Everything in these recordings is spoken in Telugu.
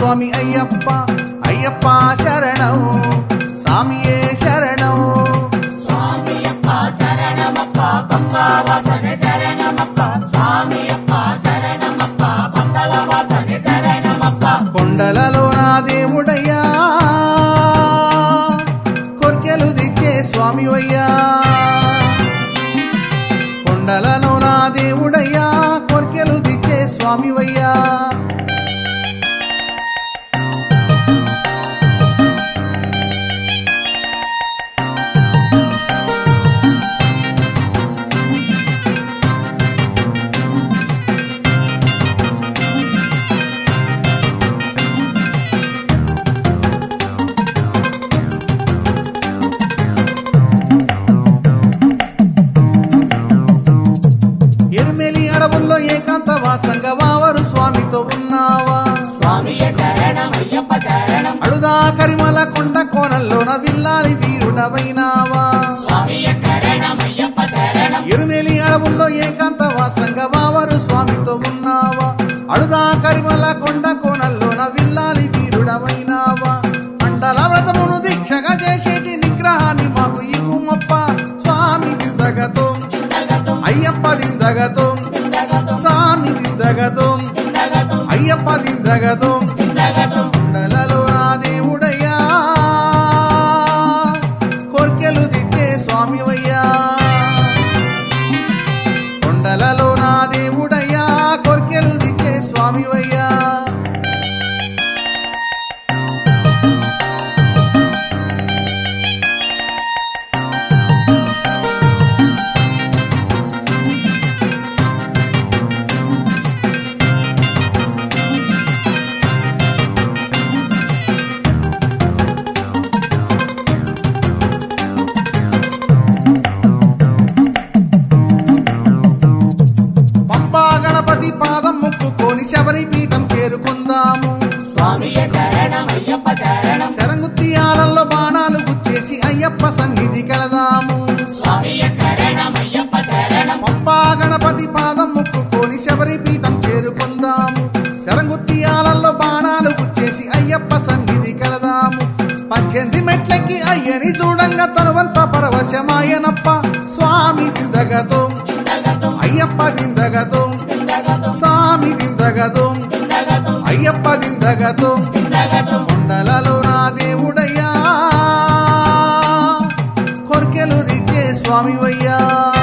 స్వామి అయ్యప్ప అయ్యప్ప శరణం స్వామియే శరణం స్వామియప్ప శరణమప్ప బంగావాసన శరణమప్ప స్వామియప్ప శరణమప్ప బంగళవాసన శరణమప్ప కొండలలో నా దేవుడయ్యా కొర్కెలు దిచ్చే స్వామి అయ్యా కొండలలో నా దేవుడయ్యా కొర్కెలు దిచ్చే స్వామి అయ్యా ఎరుమెలి అడవుల్లో ఏకాంత వాసంగా వావరు స్వామితో ఉన్నావా స్వామియ శరణమయ్యప్ప శరణం అడుగా కరిమల కొండ కోణంలోన విల్లాలి వీరుడవైనావా స్వామియ శరణమయ్యప్ప శరణం ఎరుమెలి అడవుల్లో ఏకాంత వాసంగా వావరు స్వామితో ఉన్నావా అడుగా కరిమల కొండ కోణంలోన విల్లాలి వీరుడవైనావా మండల వ్రతమును దీక్షగా చేసేటి నిగ్రహాన్ని మాకు ఇవ్వుమప్ప స్వామి దిందగతో దిందగతం అయ్యప్ప దిందగతో దిందగతం స్వామి దిందగతో దిందగతం అయ్యప్ప దిందగతో దిందగతం కొండలలో నా దేవుడయ్యా కోర్కెలు దిక్కే స్వామివయ్యా కొండలలో నా దేవుడయ్యా కోర్కెలు దిక్కే స్వామివయ్యా పంబా గణపతి పాదం ముక్కుకొని శబరి పీఠం చేరుకుందాము స్వామియ శరణమయ్యప్ప శరణం శరంగుత్తియాలలో బాణాలు గుచ్చేసి అయ్యప్ప సన్నిధి కలదాము స్వామియ శరణమయ్యప్ప శరణం పంబా గణపతి పాదం ముక్కుకొని శబరి పీఠం చేరుకుందాము శరంగుత్తియాలలో బాణాలు గుచ్చేసి అయ్యప్ప సన్నిధి కలదాము పద్దెనిమిది మెట్లకి అయ్యని చూడంగా తరువంత పరవశమాయనప్ప స్వామి దిందగతో దిందగతం అయ్యప్ప దిందగతో దిందగతం స్వామి దిందగతో దిందగతం అయ్యప్ప దిందగతో దిందగతం కొండలలో నా దేవుడయ్యా కొర్కెలు దిచ్చే స్వామివయ్యా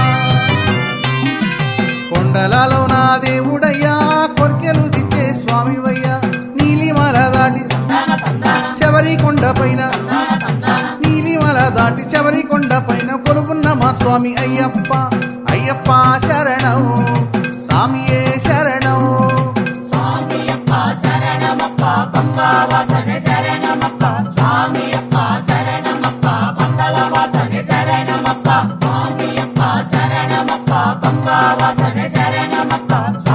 కొండలలో నా దేవుడయ్యా కొర్కెలు దిచ్చే స్వామివయ్యా నీలిమల దాటి తందాన తందాన శబరి కొండ పైన తందాన తందాన నీలిమల దాటి శబరి కొండ పైన కొలుపున్న మా స్వామి అయ్యప్ప అయ్యప్ప శరణం స్వామియే శరణం స్వామియప్ప శరణమప్ప బంగావాసన శరణమప్ప స్వామియప్ప శరణమప్ప బంగళవాసన శరణమప్ప స్వామియప్ప శరణమప్ప బంగావాసన శరణమప్ప